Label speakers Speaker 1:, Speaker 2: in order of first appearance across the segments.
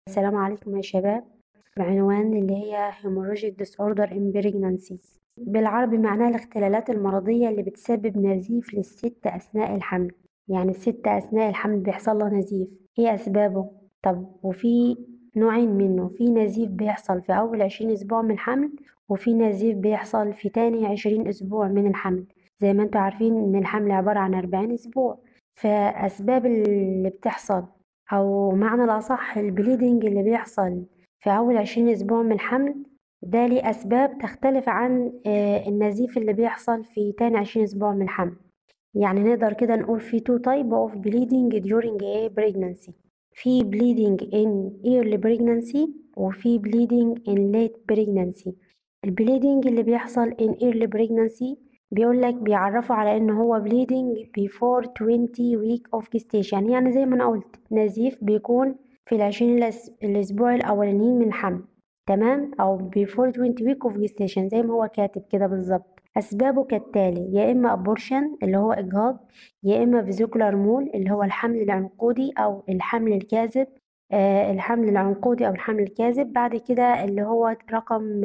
Speaker 1: السلام عليكم يا شباب بعنوان اللي هي hemorrhagic disorder in pregnancy بالعربي معناها الاختلالات المرضية اللي بتسبب نزيف للست أثناء الحمل يعني الست أثناء الحمل بيحصل لها نزيف ايه أسبابه؟ طب وفي نوعين منه في نزيف بيحصل في أول عشرين أسبوع من الحمل وفي نزيف بيحصل في تاني عشرين أسبوع من الحمل زي ما انتوا عارفين إن الحمل عبارة عن أربعين أسبوع فأسباب اللي بتحصل أو معنى الأصح البليدنج اللي بيحصل في أول عشرين أسبوع من الحمل ده ليه أسباب تختلف عن آه، النزيف اللي بيحصل في تاني عشرين أسبوع من الحمل يعني نقدر كده نقول في two type of bleeding during a pregnancy في bleeding in early pregnancy وفي bleeding in late pregnancy البليدنج اللي بيحصل in early pregnancy بيقول لك بيعرفوا على ان هو bleeding before 20 week of gestation يعني زي ما انا قلت نزيف بيكون في العشرين الأس- الاسبوع الاولانيين من الحمل تمام او before 20 week of gestation زي ما هو كاتب كده بالظبط اسبابه كالتالي يا اما abortion اللي هو اجهاض يا اما فيزيكولار مول اللي هو الحمل العنقودي او الحمل الكاذب آه الحمل العنقودي او الحمل الكاذب بعد كده اللي هو رقم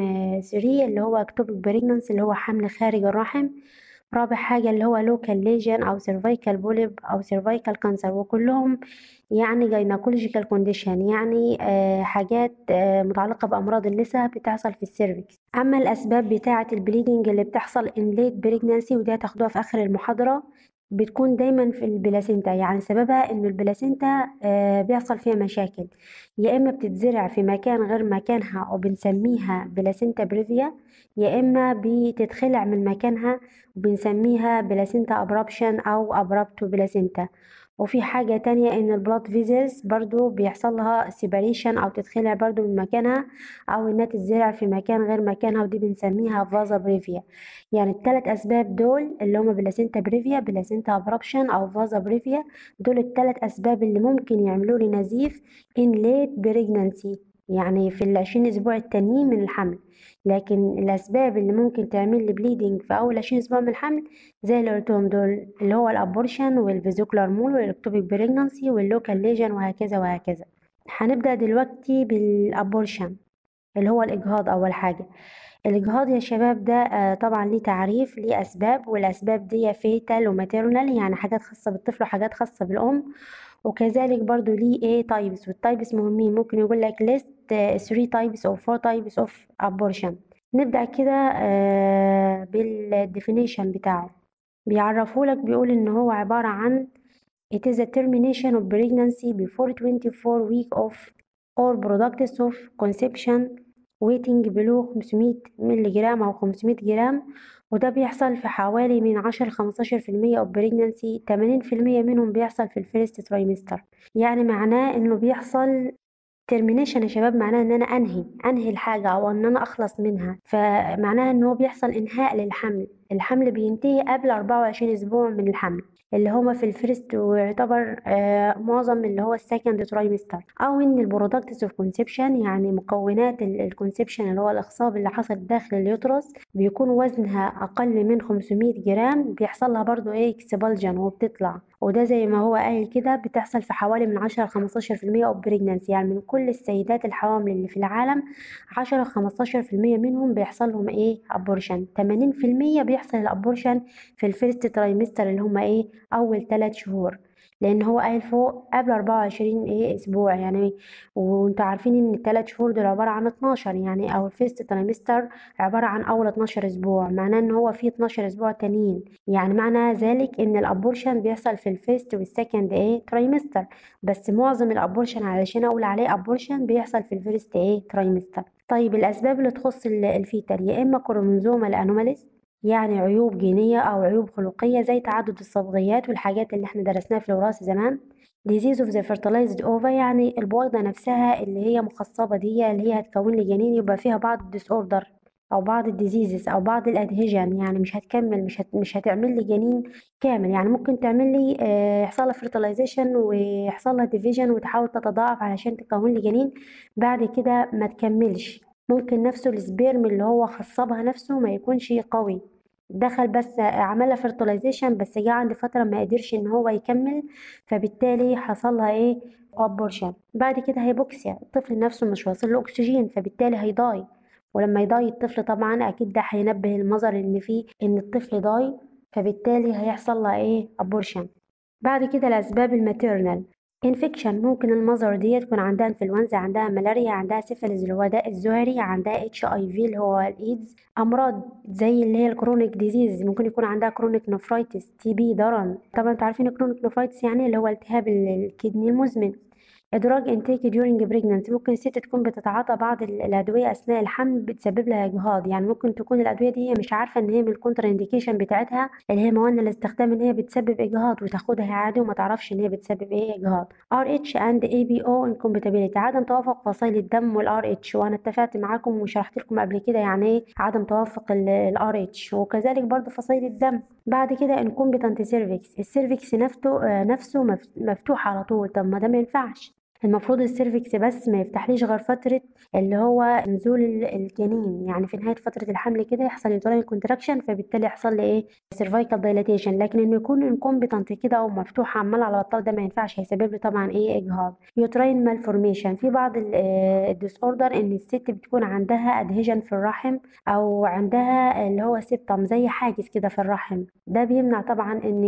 Speaker 1: 3 اللي هو اكتوبيك بريجنانس اللي هو حمل خارج الرحم رابع حاجة اللي هو لوكال ليجن أو سيرفيكال بوليب أو سيرفيكال كانسر وكلهم يعني جايناكولوجيكال كونديشن يعني آه حاجات آه متعلقة بأمراض النساء بتحصل في السيرفكس أما الأسباب بتاعة البليدنج اللي بتحصل in late pregnancy وده تاخدوها في آخر المحاضرة بتكون دايما في البلاسينتا يعني سببها ان البلاسينتا آه بيحصل فيها مشاكل يا اما بتتزرع في مكان غير مكانها وبنسميها بلاسينتا بريفيا يا اما بتتخلع من مكانها وبنسميها بلاسينتا ابرابشن او ابرابتو بلاسينتا وفي حاجة تانية ان البلاد فيزلز برضو بيحصل لها سيباريشن او تتخلع برضو من مكانها او انها تتزرع في مكان غير مكانها ودي بنسميها فازا بريفيا يعني الثلاث اسباب دول اللي هما بلاسينتا بريفيا بلاسينتا ابرابشن او فازا بريفيا دول الثلاث اسباب اللي ممكن يعملوا لي نزيف ان ليت بريجنانسي يعني في العشرين اسبوع التانيين من الحمل لكن الاسباب اللي ممكن تعمل لي بليدنج في اول عشرين اسبوع من الحمل زي اللي قلتهم دول اللي هو الابورشن والفيزيكولار مول والاكتوبيك بريجنانسي واللوكال ليجن وهكذا وهكذا هنبدأ دلوقتي بالابورشن اللي هو الاجهاض اول حاجة الإجهاض يا شباب ده آه، طبعا ليه تعريف ليه أسباب والأسباب دي فيتال وماتيرنال يعني حاجات خاصة بالطفل وحاجات خاصة بالأم وكذلك برضو ليه ايه تايبس والتايبس مهمين ممكن يقول لك list 3 types or 4 types of abortion نبدأ كده آه، بالديفينيشن بتاعه بيعرفهولك بيقول إن هو عبارة عن It is a termination of pregnancy before 24 week of or products of conception weighting below 500 مللي جرام أو 500 جرام وده بيحصل في حوالي من 10 ل 15% of pregnancy 80% منهم بيحصل في الفيرست ترايمستر يعني معناه إنه بيحصل termination يا شباب معناه ان انا انهي انهي الحاجه او ان انا اخلص منها فمعناها ان هو بيحصل انهاء للحمل الحمل بينتهي قبل 24 اسبوع من الحمل اللي هما في الفيرست ويعتبر آه معظم اللي هو السكند ترايمستر او ان البرودكتس اوف كونسبشن يعني مكونات الكونسبشن اللي هو الاخصاب اللي حصل داخل اليوترس بيكون وزنها اقل من 500 جرام بيحصل لها برضو ايه اكسبالجن وبتطلع وده زي ما هو قايل كده بتحصل في حوالي من 10 ل 15% اوف بريجنانسي يعني من كل السيدات الحوامل اللي في العالم 10 ل 15% منهم بيحصل لهم ايه ابورشن 80% بيحصل الابورشن في الفيرست ترايمستر اللي هم ايه اول 3 شهور لان هو قايل فوق قبل 24 ايه اسبوع يعني وانتوا عارفين ان الثلاث شهور دول عباره عن 12 يعني او الفيرست ترايمستر عباره عن اول 12 اسبوع معناه ان هو في 12 اسبوع تانيين يعني معنى ذلك ان الابورشن بيحصل في الفيرست والسكند ايه ترايمستر بس معظم الابورشن علشان اقول عليه ابورشن بيحصل في الفيرست ايه ترايمستر طيب الاسباب اللي تخص ال- الفيتر يا اما كروموزومال انوماليز يعني عيوب جينية أو عيوب خلقية زي تعدد الصبغيات والحاجات اللي احنا درسناها في الوراثة زمان disease of the fertilized ova يعني البويضة نفسها اللي هي مخصبة دي اللي هي هتكون لي جنين يبقى فيها بعض الديسوردر أو بعض الديزيزز أو بعض الأدهيجن يعني مش هتكمل مش هت مش هتعمل لي جنين كامل يعني ممكن تعمل لي آه، يحصل لها fertilization ويحصل لها division وتحاول تتضاعف علشان تكون لي جنين بعد كده ما تكملش ممكن نفسه السبيرم اللي هو خصبها نفسه ما يكونش قوي دخل بس عملها fertilization بس جه عند فترة ما قدرش ان هو يكمل فبالتالي حصل لها ايه ابورشن بعد كده هيبوكسيا الطفل نفسه مش واصل له اكسجين فبالتالي هيضاي ولما يضاي الطفل طبعا اكيد ده هينبه المظر ان فيه ان الطفل ضاي فبالتالي هيحصل له ايه ابورشن بعد كده الاسباب الماتيرنال انفكشن ممكن المظهر دي تكون عندها انفلونزا عندها ملاريا عندها سيفلز اللي هو داء الزهري عندها اتش اي في اللي هو الايدز امراض زي اللي هي الكرونيك ديزيز ممكن يكون عندها كرونيك نفرايتس تي بي ضرن طبعا انتوا عارفين الكرونيك نفرايتس يعني اللي هو التهاب الكدني المزمن إدراج intake during pregnancy ممكن الست تكون بتتعاطى بعض الأدوية أثناء الحمل بتسبب لها إجهاض يعني ممكن تكون الأدوية دي هي مش عارفة إن هي من الكونتر إنديكيشن بتاعتها اللي هي مواد الاستخدام إن هي بتسبب إجهاض وتاخدها عادي وما تعرفش إن هي بتسبب إيه إجهاض RH and ABO incompatibility عدم توافق فصائل الدم وال RH وأنا اتفقت معاكم وشرحت لكم قبل كده يعني إيه عدم توافق ال RH وكذلك برضو فصائل الدم بعد كده incompetent cervix السيرفكس نفسه نفسه مفتوح على طول طب ما ده ما ينفعش المفروض السيرفكس بس ما يفتحليش غير فترة اللي هو نزول الجنين يعني في نهاية فترة الحمل كده يحصل يوتراين كونتراكشن فبالتالي يحصل لي ايه سيرفايكال دايلاتيشن لكن انه يكون انكومبتنت كده او مفتوح عمال على بطال ده ما ينفعش هيسبب لي طبعا ايه اجهاض يوتراين مالفورميشن في بعض الديس اوردر ان الست بتكون عندها ادهيجن في الرحم او عندها اللي هو سيبتم زي حاجز كده في الرحم ده بيمنع طبعا ان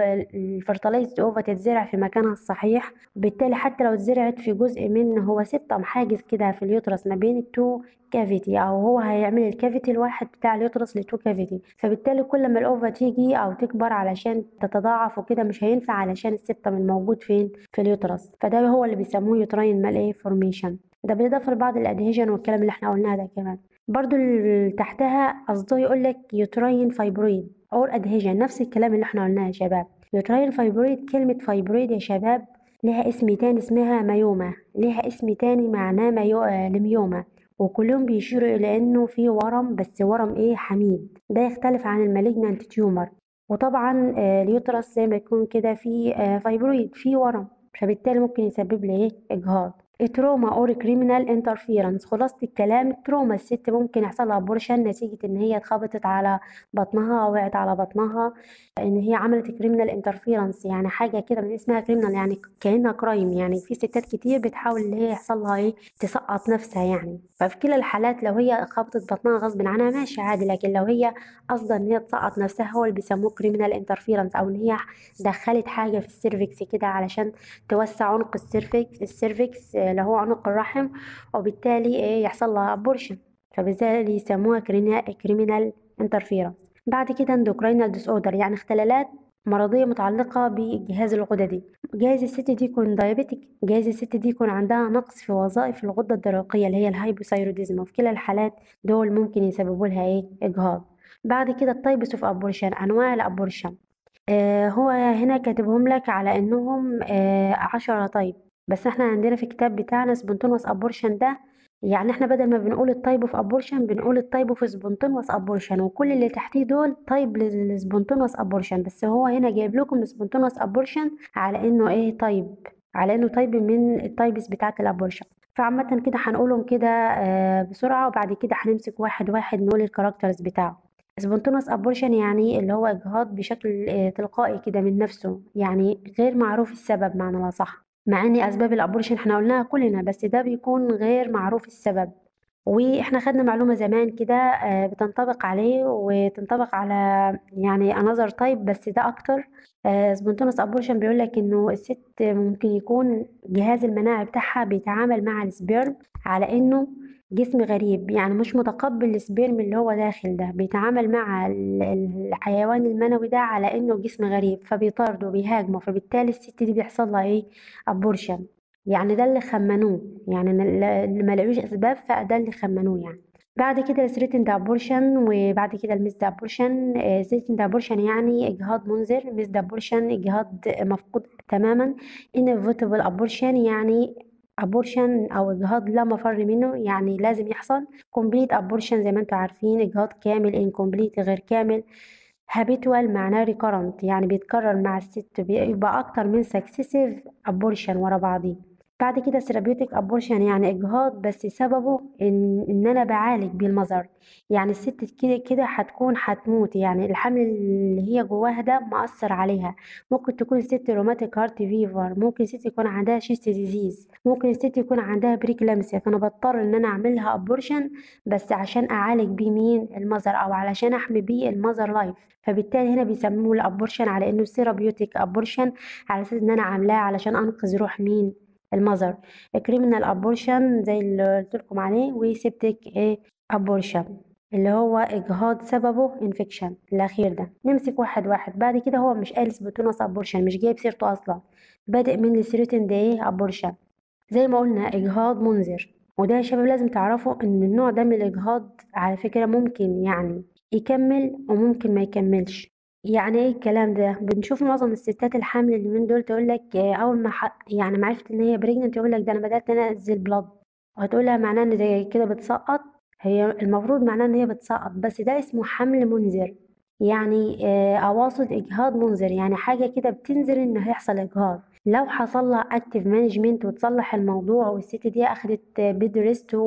Speaker 1: الفرتلايزد اوفا تتزرع في مكانها الصحيح بالتالي حتى لو اتزرع طلعت في جزء منه هو سبتم حاجز كده في اليوترس ما بين التو كافيتي او هو هيعمل الكافيتي الواحد بتاع اليوترس لتو كافيتي فبالتالي كل ما الاوفا تيجي او تكبر علشان تتضاعف وكده مش هينفع علشان السبتم الموجود فين في اليوترس فده هو اللي بيسموه يوتراين مال ايه فورميشن ده بالاضافه لبعض الادهيجن والكلام اللي احنا قلناه ده كمان برضو اللي تحتها قصده يقول لك يوتراين فايبرويد او ادهيجن نفس الكلام اللي احنا قلناه يا شباب يوتراين فايبرويد كلمة فايبرويد يا شباب لها اسم تاني اسمها مايوما لها اسم تاني معناه مايو... لميوما وكلهم بيشيروا إلى إنه في ورم بس ورم إيه حميد ده يختلف عن المالجنانت تيومر وطبعا اليوترس زي ما يكون كده في فايبرويد في ورم فبالتالي ممكن يسبب لي إيه إجهاض تروما اور كريمنال انترفيرنس خلاصة الكلام تروما الست ممكن يحصل لها ابورشن نتيجة ان هي اتخبطت على بطنها وقعت على بطنها ان هي عملت كريمنال انترفيرنس يعني حاجة كده من اسمها كريمنال يعني كأنها كرايم يعني في ستات كتير بتحاول ان هي يحصل لها ايه تسقط نفسها يعني ففي كلا الحالات لو هي خبطت بطنها غصب عنها ماشي عادي لكن لو هي قصدا ان هي تسقط نفسها هو اللي بيسموه كريمنال انترفيرنس او ان هي دخلت حاجة في السيرفكس كده علشان توسع عنق السيرفكس السيرفكس اللي هو عنق الرحم وبالتالي إيه يحصل لها ابورشن فبالتالي يسموها كريمينال انترفيرنس بعد كده اندوكراينال ديس اوردر يعني اختلالات مرضية متعلقة بالجهاز الغددي جايز الست دي يكون دايابيتك جايز الست دي يكون عندها نقص في وظائف الغدة الدرقية اللي هي الهايبوثايروديزم وفي كلا الحالات دول ممكن يسببوا لها ايه اجهاض بعد كده التايبس اوف ابورشن انواع الابورشن آه هو هنا كاتبهم لك على انهم آه عشرة طيب بس احنا عندنا في الكتاب بتاعنا سبونتونوس ابورشن ده يعني احنا بدل ما بنقول التايب اوف ابورشن بنقول التايب اوف سبونتونوس ابورشن وكل اللي تحتيه دول تايب للسبونتونوس ابورشن بس هو هنا جايب لكم السبونتونوس ابورشن على انه ايه تايب على انه تايب من التايبس بتاعه الابورشن فعامة كده هنقولهم كده آه بسرعة وبعد كده هنمسك واحد واحد نقول الكاركترز بتاعه سبونتونوس ابورشن يعني اللي هو اجهاض بشكل آه تلقائي كده من نفسه يعني غير معروف السبب معنى صح مع ان اسباب الابورشن احنا قلناها كلنا بس ده بيكون غير معروف السبب واحنا خدنا معلومة زمان كده بتنطبق عليه وتنطبق على يعني another type بس ده اكتر سبونتونوس ابورشن بيقول لك انه الست ممكن يكون جهاز المناعي بتاعها بيتعامل مع السبيرم على انه جسم غريب يعني مش متقبل السبيرم اللي هو داخل ده بيتعامل مع الحيوان المنوي ده على انه جسم غريب فبيطارده وبيهاجمه فبالتالي الست دي بيحصل لها ايه ابورشن يعني ده اللي خمنوه يعني اللي ما لقوش اسباب فده اللي خمنوه يعني بعد كده الثريتند ابورشن وبعد كده الميسد ابورشن الثريتند ابورشن يعني اجهاض منذر الميسد ابورشن اجهاض مفقود تماما inevitable ابورشن يعني ابورشن او اجهاض لا مفر منه يعني لازم يحصل كومبليت ابورشن زي ما انتم عارفين اجهاض كامل انكمبليت غير كامل هابيتوال معناه ريكورنت يعني بيتكرر مع الست بيبقى اكتر من سكسيسيف ابورشن ورا بعضيه بعد كده ثيرابيوتيك ابورشن يعني اجهاض بس سببه ان ان انا بعالج بالمظر يعني الست كده كده هتكون هتموت يعني الحمل اللي هي جواها ده مأثر عليها ممكن تكون الست روماتيك هارت فيفر ممكن الست يكون عندها شيست ديزيز ممكن الست يكون عندها بريكلامسيا فانا بضطر ان انا اعملها ابورشن بس عشان اعالج بيه مين المظر او علشان احمي بيه المظر لايف فبالتالي هنا بيسموه الابورشن على انه ثيرابيوتيك ابورشن على اساس ان انا عاملاه علشان انقذ روح مين المذر كريمنال ابورشن زي اللي قلت لكم عليه وسيبتك ايه ابورشن اللي هو اجهاض سببه انفكشن الاخير ده نمسك واحد واحد بعد كده هو مش قال سبوتونس ابورشن مش جايب سيرته اصلا بادئ من الثريتند ايه ابورشن زي ما قلنا اجهاض منذر وده يا شباب لازم تعرفوا ان النوع ده من الاجهاض على فكرة ممكن يعني يكمل وممكن ما يكملش يعني ايه الكلام ده بنشوف معظم الستات الحامل اللي من دول تقول لك اول ما ح... يعني ما عرفت ان هي بريجننت يقول لك ده انا بدات انزل بلاد وهتقول لها معناه ان زي كده بتسقط هي المفروض معناه ان هي بتسقط بس ده اسمه حمل منذر يعني آه، اواصد اجهاض منذر يعني حاجه كده بتنذر ان هيحصل اجهاض لو حصل لها اكتيف مانجمنت وتصلح الموضوع والست دي اخدت بيد ريست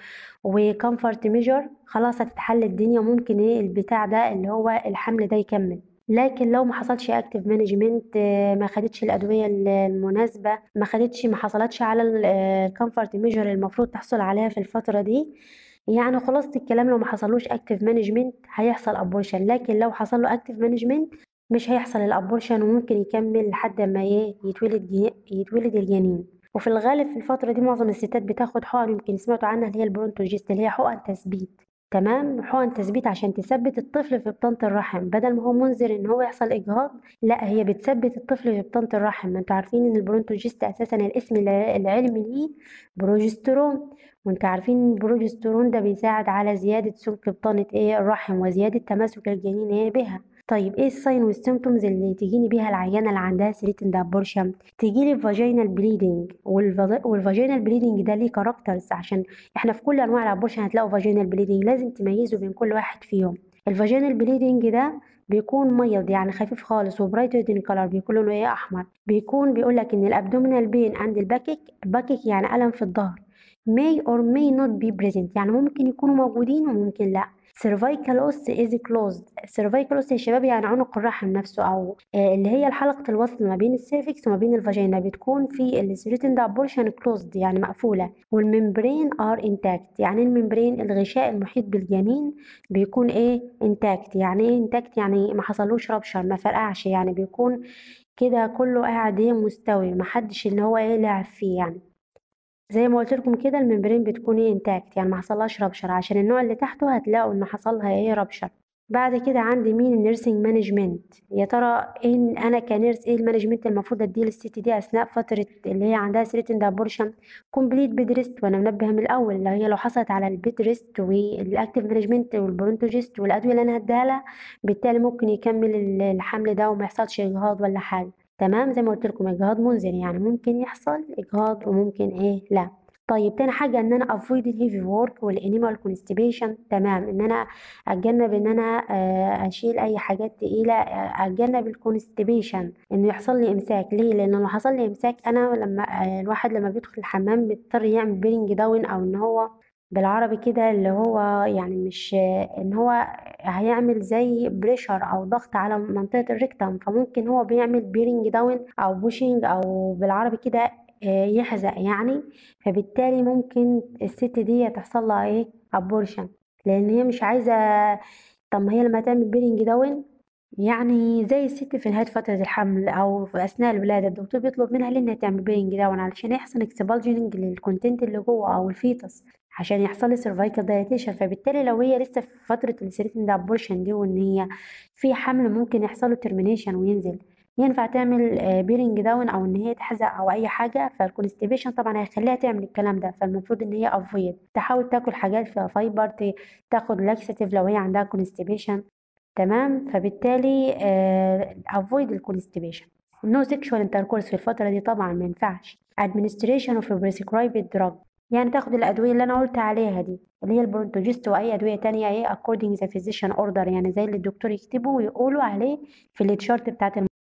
Speaker 1: وكمفورت ميجر خلاص هتتحل الدنيا ممكن ايه البتاع ده اللي هو الحمل ده يكمل لكن لو ما حصلش اكتيف مانجمنت ما خدتش الادويه المناسبه ما خدتش ما حصلتش على الكمفورت ميجر المفروض تحصل عليها في الفتره دي يعني خلاصه الكلام لو ما حصلوش اكتيف مانجمنت هيحصل ابورشن لكن لو حصل له اكتيف مانجمنت مش هيحصل الابورشن وممكن يكمل لحد ما يتولد يتولد الجنين وفي الغالب في الفتره دي معظم الستات بتاخد حقن يمكن سمعتوا عنها اللي هي البرونتوجيست اللي هي حقن تثبيت تمام حقن تثبيت عشان تثبت الطفل في بطانة الرحم بدل ما هو منذر ان هو يحصل اجهاض لا هي بتثبت الطفل في بطانة الرحم ما انتوا عارفين ان البرونتوجيست اساسا الاسم العلمي ليه بروجسترون وانتوا عارفين ان البروجسترون ده بيساعد على زيادة سمك بطانة ايه الرحم وزيادة تماسك الجنين ايه بها طيب ايه الساين والسيمتومز اللي تجيني بيها العيانه اللي عندها سيريتن ابورشن تجيلي فاجينال بليدنج والفاجينال بليدنج ده ليه كاركترز عشان احنا في كل انواع الابورشن هتلاقوا فاجينال بليدنج لازم تميزوا بين كل واحد فيهم الفاجينال بليدنج ده بيكون ميض يعني خفيف خالص وبرايت ان كلر بيكون لونه ايه احمر بيكون بيقول لك ان الابدومينال بين عند الباكيك باكيك يعني الم في الظهر may or may not be present يعني ممكن يكونوا موجودين وممكن لا cervical os is closed cervical os يا شباب يعني عنق الرحم نفسه او آه، اللي هي حلقة الوصل ما بين السيرفكس وما بين الفاجينا بتكون في السيريتن ابورشن closed يعني مقفولة والممبرين ار intact يعني الممبرين الغشاء المحيط بالجنين بيكون ايه intact يعني ايه intact يعني ما حصلوش ربشر ما فرقعش يعني بيكون كده كله قاعد ايه مستوي محدش اللي هو ايه لعب فيه يعني زي ما قلت لكم كده الممبرين بتكون ايه انتاكت يعني ما حصلهاش ربشر عشان النوع اللي تحته هتلاقوا ان حصلها ايه ربشر بعد كده عندي مين النيرسينج مانجمنت يا ترى ايه انا كنيرس ايه المانجمنت المفروض اديه للست دي اثناء فتره اللي هي عندها سيريتن ابورشن كومبليت بيد ريست وانا منبهه من الاول اللي هي لو حصلت على البيد ريست والاكتيف مانجمنت والبرونتوجيست والادويه اللي انا هديها لها بالتالي ممكن يكمل الحمل ده وما يحصلش اجهاض ولا حاجه تمام زي ما قلت لكم اجهاض منزل يعني ممكن يحصل اجهاض وممكن ايه لا طيب تاني حاجة ان انا افويد الهيفي وورك والانيمال كونستيبيشن تمام ان انا اتجنب ان انا آه، اشيل اي حاجات تقيلة آه، اتجنب الكونستيبيشن انه يحصل لي امساك ليه لان لو حصل لي امساك انا لما آه، الواحد لما بيدخل الحمام بيضطر يعمل بيرنج داون او ان هو بالعربي كده اللي هو يعني مش ان هو هيعمل زي بريشر او ضغط على منطقة الريكتم فممكن هو بيعمل بيرنج داون او بوشنج او بالعربي كده آه، يحزق يعني فبالتالي ممكن الست دي تحصل لها ايه ابورشن لان هي مش عايزة طب ما هي لما تعمل بيرنج داون يعني زي الست في نهاية فترة الحمل أو في أثناء الولادة الدكتور بيطلب منها لأنها تعمل بيرنج داون علشان يحصل اكسبالجنج للكونتنت اللي جوه أو الفيتس عشان يحصل لي سيرفايكال دايليتيشن فبالتالي لو هي لسه في فتره السيريتين ابورشن دي وان هي في حمل ممكن يحصل له ترمينيشن وينزل ينفع تعمل بيرنج داون او ان هي تحزق او اي حاجه فالكونستيبيشن طبعا هيخليها تعمل الكلام ده فالمفروض ان هي افويد تحاول تاكل حاجات فيها فايبر تاخد لاكساتيف لو هي عندها كونستيبيشن تمام فبالتالي افويد الكونستيبيشن نو سيكشوال انتركورس في الفتره دي طبعا ما ينفعش administration of prescribed drug يعني تاخد الأدوية اللي أنا قلت عليها دي اللي هي البرونتوجيست وأي أدوية تانية إيه according the physician order يعني زي اللي الدكتور يكتبه ويقولوا عليه في التشارت بتاعت